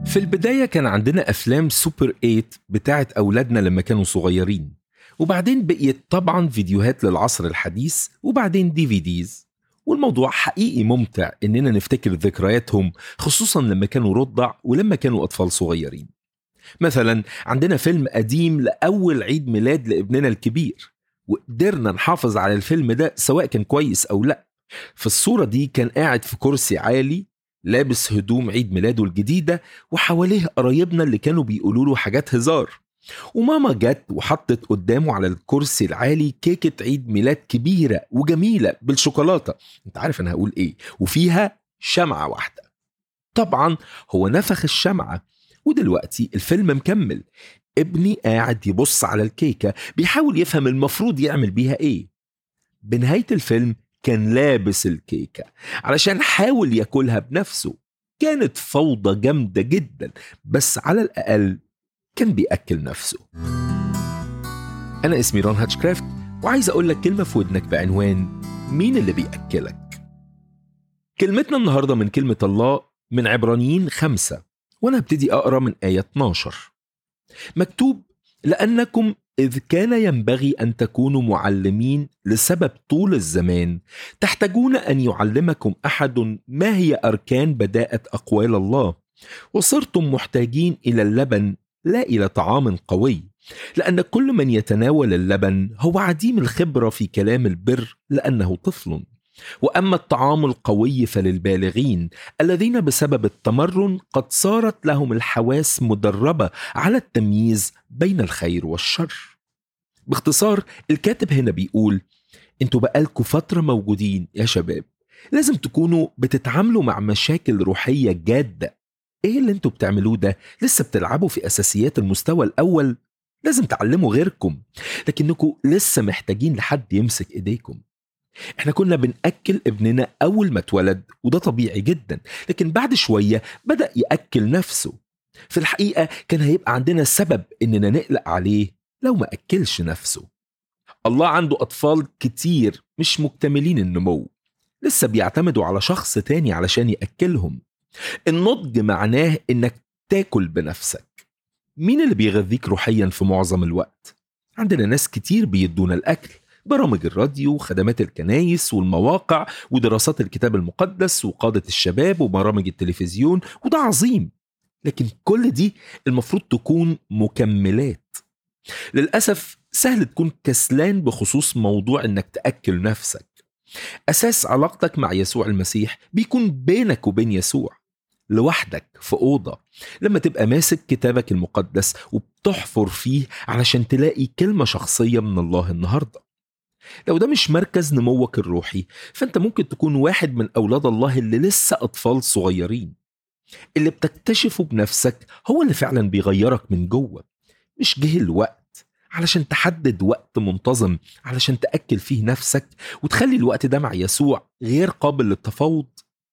في البداية كان عندنا أفلام سوبر 8 بتاعت أولادنا لما كانوا صغيرين وبعدين بقيت طبعا فيديوهات للعصر الحديث وبعدين دي في ديز والموضوع حقيقي ممتع إننا نفتكر ذكرياتهم خصوصا لما كانوا رضع ولما كانوا أطفال صغيرين مثلا عندنا فيلم قديم لأول عيد ميلاد لابننا الكبير وقدرنا نحافظ على الفيلم ده سواء كان كويس أو لأ في الصورة دي كان قاعد في كرسي عالي لابس هدوم عيد ميلاده الجديدة وحواليه قرايبنا اللي كانوا بيقولوا له حاجات هزار وماما جت وحطت قدامه على الكرسي العالي كيكة عيد ميلاد كبيرة وجميلة بالشوكولاتة انت عارف انا هقول ايه وفيها شمعة واحدة طبعا هو نفخ الشمعة ودلوقتي الفيلم مكمل ابني قاعد يبص على الكيكة بيحاول يفهم المفروض يعمل بيها ايه بنهاية الفيلم كان لابس الكيكة علشان حاول ياكلها بنفسه كانت فوضى جامدة جدا بس على الأقل كان بيأكل نفسه أنا اسمي رون هاتشكرافت وعايز أقول لك كلمة في ودنك بعنوان مين اللي بيأكلك كلمتنا النهاردة من كلمة الله من عبرانيين خمسة وأنا هبتدي أقرأ من آية 12 مكتوب لأنكم إذ كان ينبغي أن تكونوا معلمين لسبب طول الزمان تحتاجون أن يعلمكم أحد ما هي أركان بداءة أقوال الله وصرتم محتاجين إلى اللبن لا إلى طعام قوي لأن كل من يتناول اللبن هو عديم الخبرة في كلام البر لأنه طفل واما الطعام القوي فللبالغين الذين بسبب التمرن قد صارت لهم الحواس مدربه على التمييز بين الخير والشر باختصار الكاتب هنا بيقول انتوا بقالكوا فتره موجودين يا شباب لازم تكونوا بتتعاملوا مع مشاكل روحيه جاده ايه اللي انتوا بتعملوه ده لسه بتلعبوا في اساسيات المستوى الاول لازم تعلموا غيركم لكنكم لسه محتاجين لحد يمسك ايديكم احنا كنا بنأكل ابننا أول ما اتولد وده طبيعي جدا لكن بعد شوية بدأ يأكل نفسه في الحقيقة كان هيبقى عندنا سبب إننا نقلق عليه لو ما أكلش نفسه الله عنده أطفال كتير مش مكتملين النمو لسه بيعتمدوا على شخص تاني علشان يأكلهم النضج معناه إنك تاكل بنفسك مين اللي بيغذيك روحيا في معظم الوقت؟ عندنا ناس كتير بيدونا الأكل برامج الراديو وخدمات الكنايس والمواقع ودراسات الكتاب المقدس وقادة الشباب وبرامج التلفزيون وده عظيم لكن كل دي المفروض تكون مكملات للأسف سهل تكون كسلان بخصوص موضوع انك تأكل نفسك أساس علاقتك مع يسوع المسيح بيكون بينك وبين يسوع لوحدك في أوضة لما تبقى ماسك كتابك المقدس وبتحفر فيه علشان تلاقي كلمة شخصية من الله النهارده لو ده مش مركز نموك الروحي فانت ممكن تكون واحد من اولاد الله اللي لسه اطفال صغيرين اللي بتكتشفه بنفسك هو اللي فعلا بيغيرك من جوه مش جه الوقت علشان تحدد وقت منتظم علشان تأكل فيه نفسك وتخلي الوقت ده مع يسوع غير قابل للتفاوض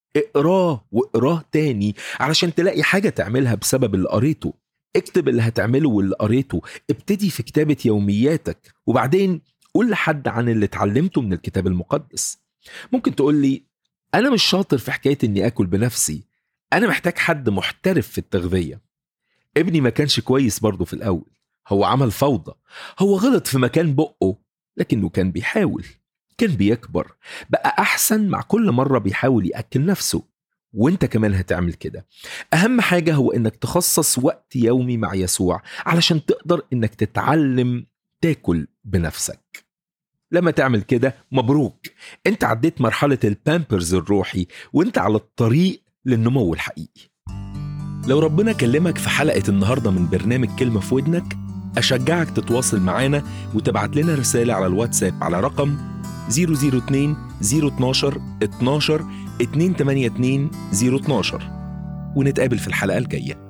اقراه واقراه تاني علشان تلاقي حاجة تعملها بسبب اللي قريته اكتب اللي هتعمله واللي قريته ابتدي في كتابة يومياتك وبعدين قول لحد عن اللي اتعلمته من الكتاب المقدس ممكن تقول لي انا مش شاطر في حكايه اني اكل بنفسي انا محتاج حد محترف في التغذيه ابني ما كانش كويس برضه في الاول هو عمل فوضى هو غلط في مكان بقه لكنه كان بيحاول كان بيكبر بقى احسن مع كل مره بيحاول ياكل نفسه وانت كمان هتعمل كده اهم حاجه هو انك تخصص وقت يومي مع يسوع علشان تقدر انك تتعلم تاكل بنفسك لما تعمل كده مبروك انت عديت مرحلة البامبرز الروحي وانت على الطريق للنمو الحقيقي لو ربنا كلمك في حلقة النهاردة من برنامج كلمة في ودنك أشجعك تتواصل معانا وتبعت لنا رسالة على الواتساب على رقم 002 012 12 282 012 ونتقابل في الحلقة الجاية